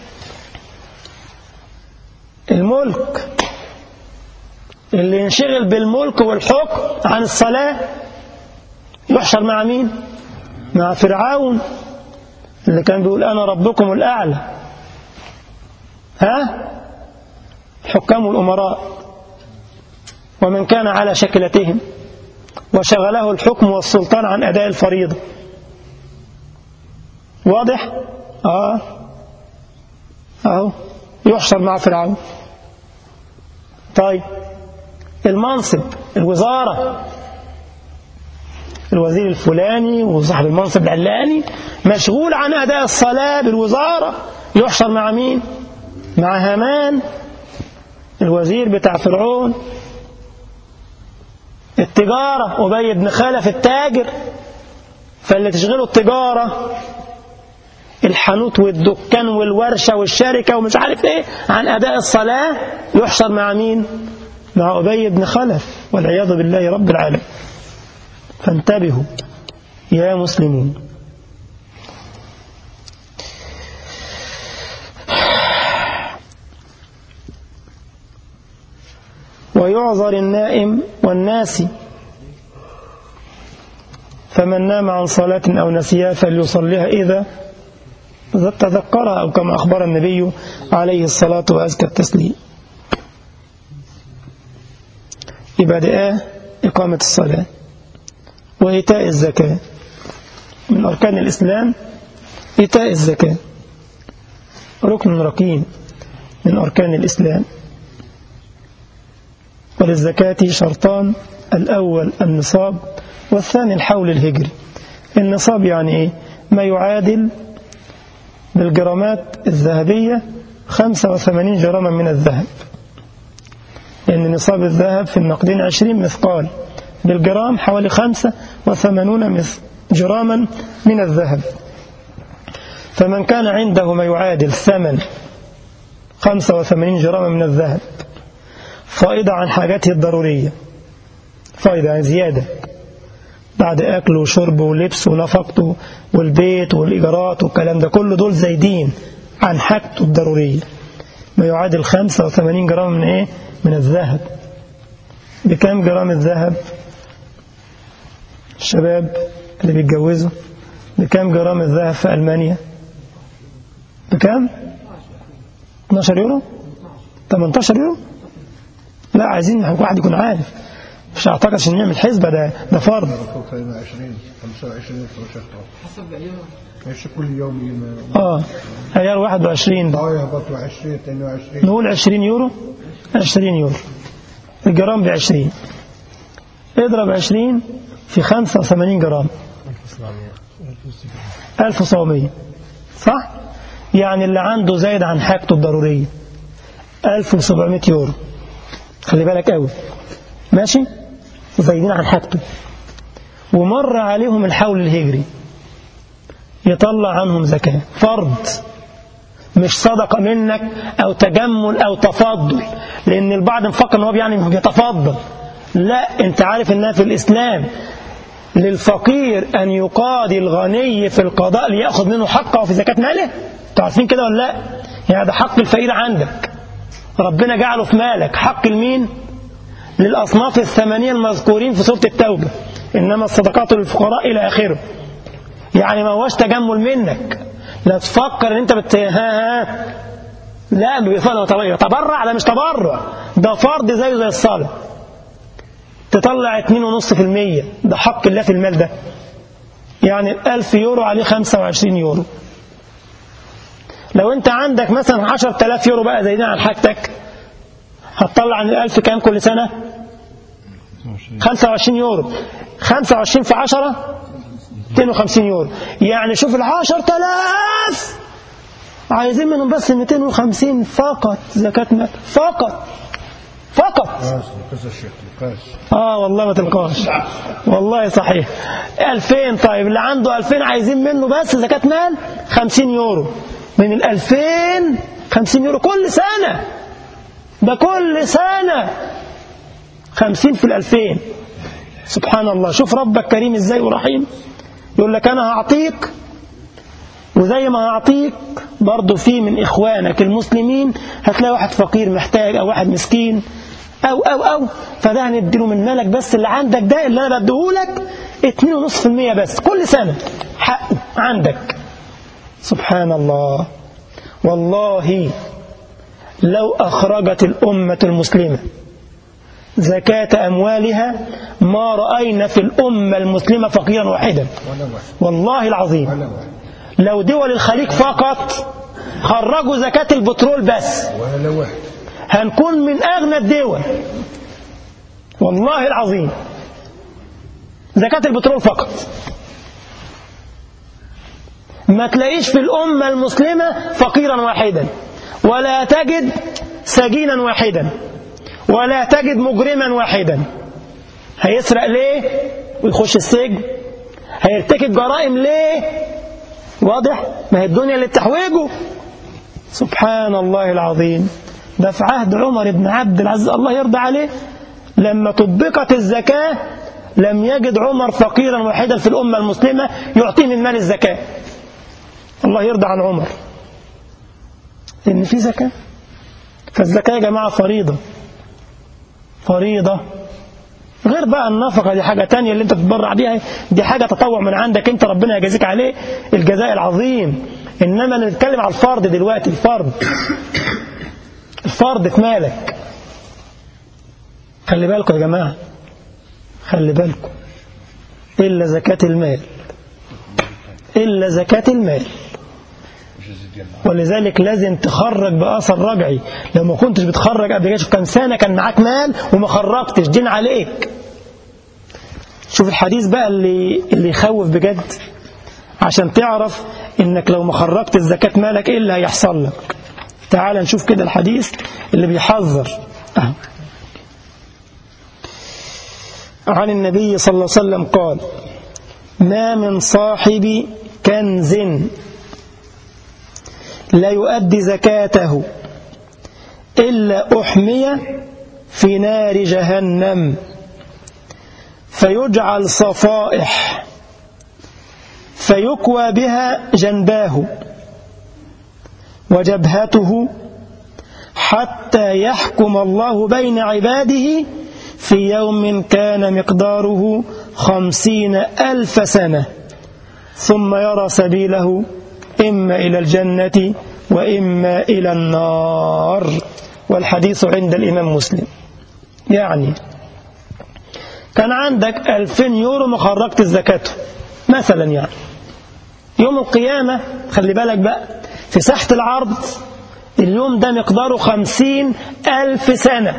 الملك اللي ينشغل بالملك والحكم عن الصلاة يحشر مع مين مع فرعون اللي كان بيقول أنا ربكم الأعلى ها الحكام والأمراء ومن كان على شكلتهم وشغله الحكم والسلطان عن أداء الفريضة واضح؟ آه أهو يحشر مع فرعون طيب المنصب الوزارة الوزير الفلاني وصاحب المنصب العلاني مشغول عن أداء الصلاة بالوزارة يحشر مع مين؟ مع هامان الوزير بتاع فرعون التجارة أبي بن خلف التاجر فاللي تشغله التجارة الحانوت والدكان والورشة والشركة ومش عارف ايه عن أداء الصلاة يحشر مع مين مع أبي بن خلف والعياذ بالله رب العالمين فانتبهوا يا مسلمون ويعذر النائم والناسي فمن نام عن صلاة أو نسيها فليصليها إذا تذكرها أو كما أخبر النبي عليه الصلاة وأزكى التسليم يبقى إقامة الصلاة وإيتاء الزكاة من أركان الإسلام إيتاء الزكاة ركن ركين من أركان الإسلام وللزكاة شرطان الأول النصاب والثاني الحول الهجري النصاب يعني إيه ما يعادل بالجرامات الذهبية 85 جراما من الذهب لأن نصاب الذهب في النقدين 20 مثقال بالجرام حوالي 85 جراما من الذهب فمن كان عنده ما يعادل ثمن 85 جراما من الذهب فائضة عن حاجاته الضرورية فائضة يعني زيادة بعد أكل وشرب ولبس ونفقته والبيت والإيجارات والكلام ده كله دول زايدين عن حاجته الضرورية ما يعادل 85 جرام من إيه؟ من الذهب بكام جرام الذهب الشباب اللي بيتجوزوا بكام جرام الذهب في ألمانيا بكام 12 يورو 18 يورو لا عايزين واحد يكون عارف مش اعتقد عشان نعمل حسبة ده ده فرض 20 25 حسب ماشي كل يوم اه عيار 21 ده اه يهبطوا 20 22 نقول 20 يورو 20 يورو الجرام ب 20 اضرب 20 في 85 جرام 1700 صح؟ يعني اللي عنده زايد عن حاجته الضرورية 1700 يورو خلي بالك قوي ماشي زايدين عن حاجته ومر عليهم الحول الهجري يطلع عنهم زكاة فرض مش صدقة منك أو تجمل أو تفضل لأن البعض مفكر أنه يعني بيتفضل لا أنت عارف أنها في الإسلام للفقير أن يقاضي الغني في القضاء ليأخذ منه حقه في زكاة ماله تعرفين كده ولا لا يعني ده حق الفقير عندك ربنا جعله في مالك حق المين للأصناف الثمانية المذكورين في سورة التوبة إنما الصدقات للفقراء إلى آخره يعني ما هوش تجمل منك لا تفكر ان انت بت ها ها لا بيفضل تبرع لا مش تبرع ده فرض زيه زي الصلاة تطلع 2.5% ده حق الله في المال ده يعني الألف يورو عليه 25 يورو لو انت عندك مثلا 10000 يورو بقى زايدين عن حاجتك هتطلع عن الألف كام كل سنة 25 يورو 25 في 10 250 يورو يعني شوف ال 10000 عايزين منهم بس 250 فقط زكاة مال فقط فقط قاس الشيخ قاس اه والله ما تلقاش والله صحيح 2000 طيب اللي عنده 2000 عايزين منه بس زكاة مال 50 يورو من ال 2000 50 يورو كل سنة ده كل سنة 50 في ال 2000 سبحان الله شوف ربك كريم ازاي ورحيم يقول لك انا هعطيك وزي ما هعطيك برضه في من اخوانك المسلمين هتلاقي واحد فقير محتاج او واحد مسكين او او او فده هنديله من مالك بس اللي عندك ده اللي انا بديهولك 2.5% بس كل سنه حقه عندك سبحان الله والله لو اخرجت الامه المسلمه زكاة أموالها ما رأينا في الأمة المسلمة فقيرا واحدا ولا واحد والله العظيم ولا واحد لو دول الخليج فقط خرجوا زكاة البترول بس ولا واحد هنكون من أغنى الدول والله العظيم زكاة البترول فقط ما تلاقيش في الأمة المسلمة فقيرا واحدا ولا تجد سجينا واحدا ولا تجد مجرما واحدا هيسرق ليه ويخش السجن هيرتكب جرائم ليه واضح ما هي الدنيا اللي بتحويجه سبحان الله العظيم ده في عهد عمر بن عبد العزيز الله يرضى عليه لما طبقت الزكاة لم يجد عمر فقيرا واحدا في الأمة المسلمة يعطيه من مال الزكاة الله يرضى عن عمر لأن في زكاة فالزكاة يا جماعة فريضة فريضة غير بقى النفقة دي حاجة تانية اللي انت تتبرع بيها دي حاجة تطوع من عندك انت ربنا يجازيك عليه الجزاء العظيم انما نتكلم على الفرض دلوقتي الفرض الفرض في مالك خلي بالكم يا جماعة خلي بالكم إلا زكاة المال إلا زكاة المال ولذلك لازم تخرج بأثر رجعي لو ما كنتش بتخرج قبل كده شوف كام سنة كان معاك مال وما خرجتش دين عليك شوف الحديث بقى اللي, اللي يخوف بجد عشان تعرف انك لو ما خرجت الزكاة مالك ايه اللي هيحصل لك تعال نشوف كده الحديث اللي بيحذر أهو. عن النبي صلى الله عليه وسلم قال ما من صاحب كنز لا يؤدي زكاته إلا أحمي في نار جهنم فيجعل صفائح فيكوى بها جنباه وجبهته حتى يحكم الله بين عباده في يوم كان مقداره خمسين ألف سنة ثم يرى سبيله إما إلى الجنة وإما إلى النار والحديث عند الإمام مسلم يعني كان عندك ألفين يورو ما خرجت الزكاة مثلا يعني يوم القيامة خلي بالك بقى في ساحة العرض اليوم ده مقداره خمسين ألف سنة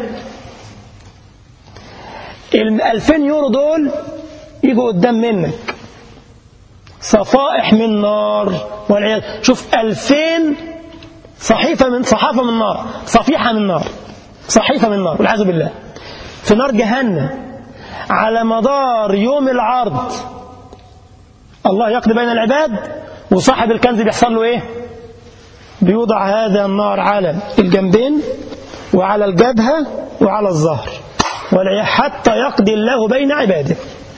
الألفين يورو دول يجوا قدام منك صفائح من نار والعياذ شوف ألفين صحيفة من صحافة من نار صفيحة من نار صحيفة من نار والعياذ بالله في نار جهنم على مدار يوم العرض الله يقضي بين العباد وصاحب الكنز بيحصل له ايه بيوضع هذا النار على الجنبين وعلى الجبهة وعلى الظهر حتى يقضي الله بين عباده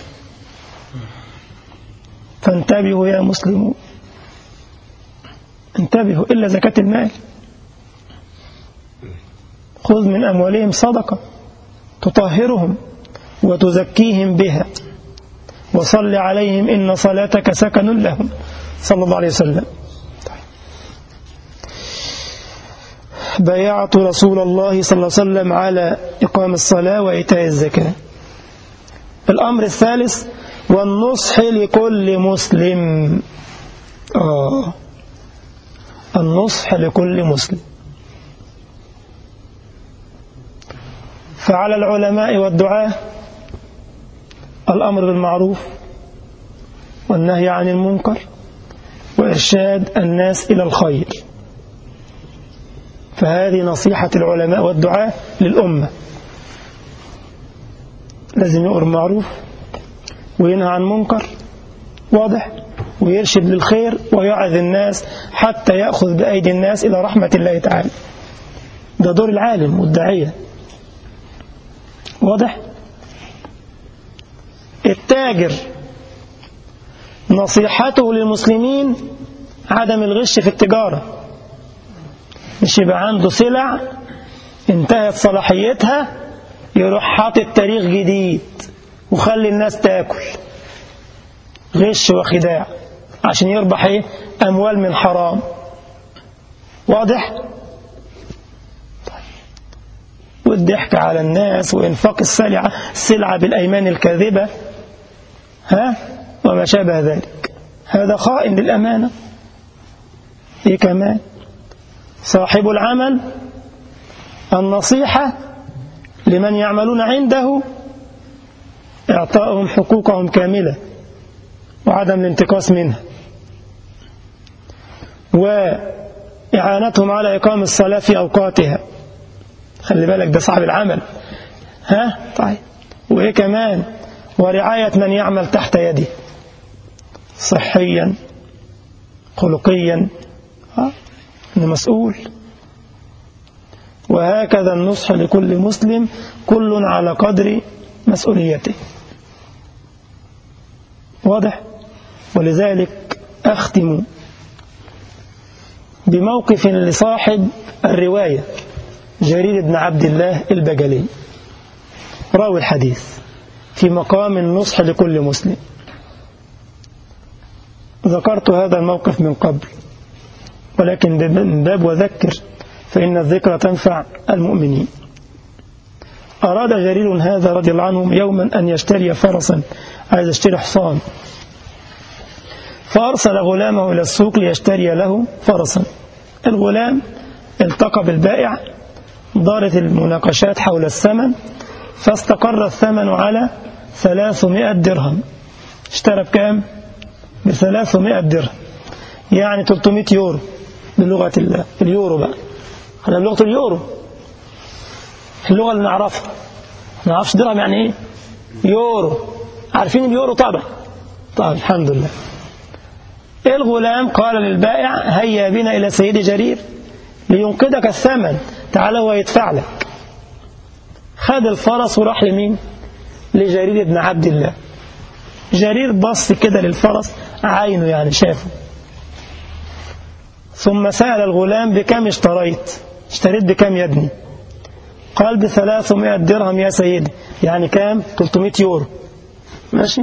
فانتبهوا يا مسلمون انتبهوا إلا زكاة المال خذ من أموالهم صدقة تطهرهم وتزكيهم بها وصل عليهم إن صلاتك سكن لهم صلى الله عليه وسلم بايعت رسول الله صلى الله عليه وسلم على إقام الصلاة وإيتاء الزكاة الأمر الثالث والنصح لكل مسلم آه النصح لكل مسلم فعلى العلماء والدعاة الأمر بالمعروف والنهي عن المنكر وإرشاد الناس إلى الخير فهذه نصيحة العلماء والدعاة للأمة لازم يؤمر معروف وينهى عن منكر واضح ويرشد للخير ويعظ الناس حتى يأخذ بأيدي الناس إلى رحمة الله تعالى ده دور العالم والداعية واضح التاجر نصيحته للمسلمين عدم الغش في التجارة مش يبقى عنده سلع انتهت صلاحيتها يروح حاطط تاريخ جديد وخلي الناس تاكل غش وخداع عشان يربح ايه اموال من حرام واضح والضحك على الناس وانفاق السلعة السلعة بالايمان الكاذبة ها وما شابه ذلك هذا خائن للامانة ايه كمان صاحب العمل النصيحة لمن يعملون عنده إعطائهم حقوقهم كاملة وعدم الانتقاص منها وإعانتهم على إقام الصلاة في أوقاتها خلي بالك ده صاحب العمل ها طيب وإيه كمان ورعاية من يعمل تحت يده صحيا خلقيا ها إنه مسؤول وهكذا النصح لكل مسلم كل على قدر مسؤوليته واضح ولذلك أختم بموقف لصاحب الرواية جرير بن عبد الله البجلي راوي الحديث في مقام النصح لكل مسلم ذكرت هذا الموقف من قبل ولكن من باب وذكر فإن الذكر تنفع المؤمنين أراد جرير هذا رضي الله عنه يوما أن يشتري فرسا عايز يشتري حصان فأرسل غلامه إلى السوق ليشتري له فرسا الغلام التقى بالبائع دارت المناقشات حول الثمن فاستقر الثمن على ثلاثمائة درهم اشترى بكام بثلاثمائة درهم يعني 300 يورو بلغة الله اليورو بقى احنا بلغة اليورو اللغة اللي نعرفها ما نعرفش درهم يعني ايه يورو عارفين اليورو طبعا طبعا الحمد لله الغلام قال للبائع هيا بنا إلى سيدي جرير لينقذك الثمن تعال هو يدفع لك خد الفرس وراح لمين لجرير بن عبد الله جرير بص كده للفرس عينه يعني شافه ثم سأل الغلام بكم اشتريت اشتريت بكم يا ابني قال بثلاثمائة درهم يا سيدي يعني كام 300 يورو ماشي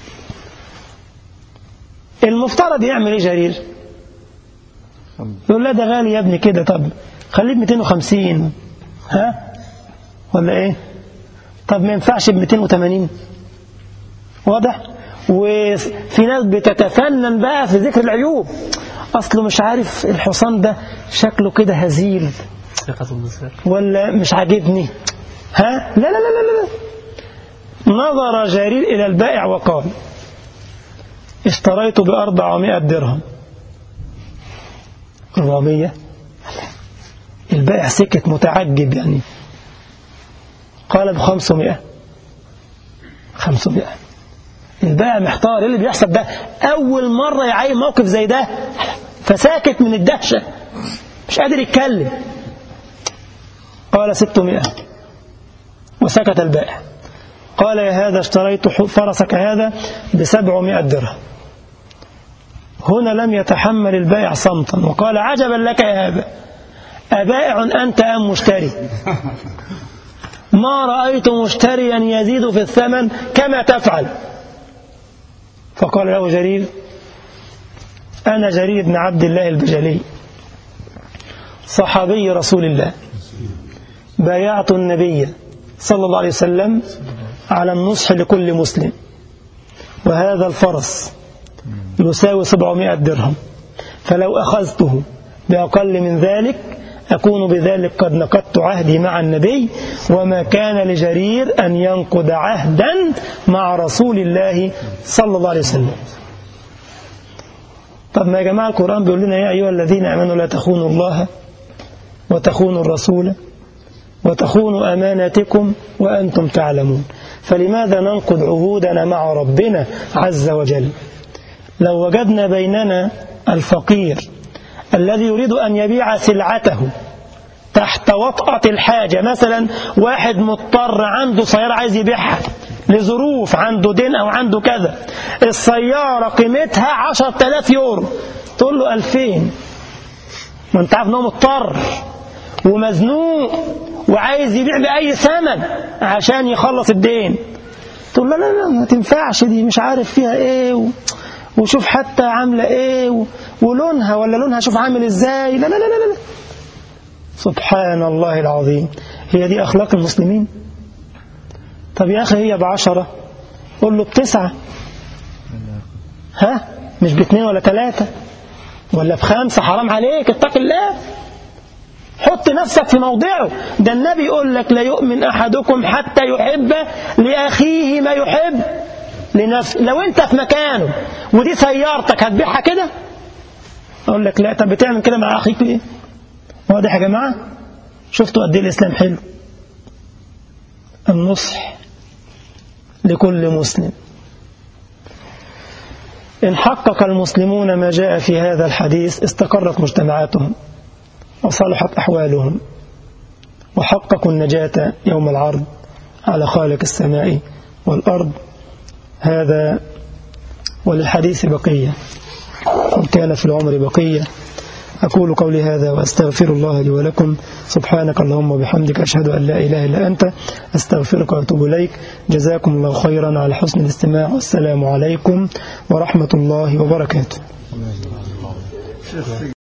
المفترض يعمل ايه جرير يقول لا ده غالي يا ابني كده طب خليه ب 250 ها ولا ايه طب ما ينفعش ب 280 واضح وفي ناس بتتفنن بقى في ذكر العيوب اصله مش عارف الحصان ده شكله كده هزيل ولا مش عاجبني ها لا لا لا لا لا نظر جرير إلى البائع وقال اشتريت بأربعمائة درهم أربعمية البائع سكت متعجب يعني قال بخمسمائة خمسمائة البائع محتار ايه اللي بيحصل ده أول مرة يعين موقف زي ده فساكت من الدهشة مش قادر يتكلم قال ستمائة وسكت البائع قال يا هذا اشتريت فرسك هذا بسبعمائة درهم هنا لم يتحمل البائع صمتا وقال عجبا لك يا هذا أبائع أنت أم مشتري ما رأيت مشتريا يزيد في الثمن كما تفعل فقال له جرير أنا جرير بن عبد الله البجلي صحابي رسول الله بايعت النبي صلى الله عليه وسلم على النصح لكل مسلم وهذا الفرس يساوي 700 درهم فلو أخذته بأقل من ذلك أكون بذلك قد نقضت عهدي مع النبي وما كان لجرير أن ينقض عهدا مع رسول الله صلى الله عليه وسلم طب ما يا جماعة القرآن بيقول لنا يا أيها الذين آمنوا لا تخونوا الله وتخونوا الرسول وتخونوا أماناتكم وأنتم تعلمون فلماذا ننقض عهودنا مع ربنا عز وجل لو وجدنا بيننا الفقير الذي يريد أن يبيع سلعته تحت وطأة الحاجة مثلا واحد مضطر عنده سيارة عايز يبيعها لظروف عنده دين أو عنده كذا السيارة قيمتها عشر تلاف يورو تقول له ألفين ما انت عارف انه مضطر ومزنوق وعايز يبيع بأي ثمن عشان يخلص الدين تقول لا لا لا ما تنفعش دي مش عارف فيها ايه و... وشوف حتى عاملة ايه و... ولونها ولا لونها شوف عامل ازاي لا لا لا لا لا سبحان الله العظيم هي دي أخلاق المسلمين طب يا أخي هي بعشرة قول له بتسعة ها مش باثنين ولا ثلاثة ولا بخمسة حرام عليك اتق الله حط نفسك في موضعه ده النبي يقول لك لا يؤمن أحدكم حتى يحب لأخيه ما يحب لنفسه لو انت في مكانه ودي سيارتك هتبيعها كده اقول لك لا طب بتعمل كده مع اخيك ليه واضح يا جماعه شفتوا قد ايه الاسلام حلو النصح لكل مسلم إن حقق المسلمون ما جاء في هذا الحديث استقرت مجتمعاتهم وصلحت أحوالهم وحققوا النجاة يوم العرض على خالق السماء والأرض هذا وللحديث بقية إن كان في العمر بقية أقول قولي هذا وأستغفر الله لي ولكم سبحانك اللهم وبحمدك أشهد أن لا إله إلا أنت أستغفرك وأتوب إليك جزاكم الله خيرا على حسن الاستماع والسلام عليكم ورحمة الله وبركاته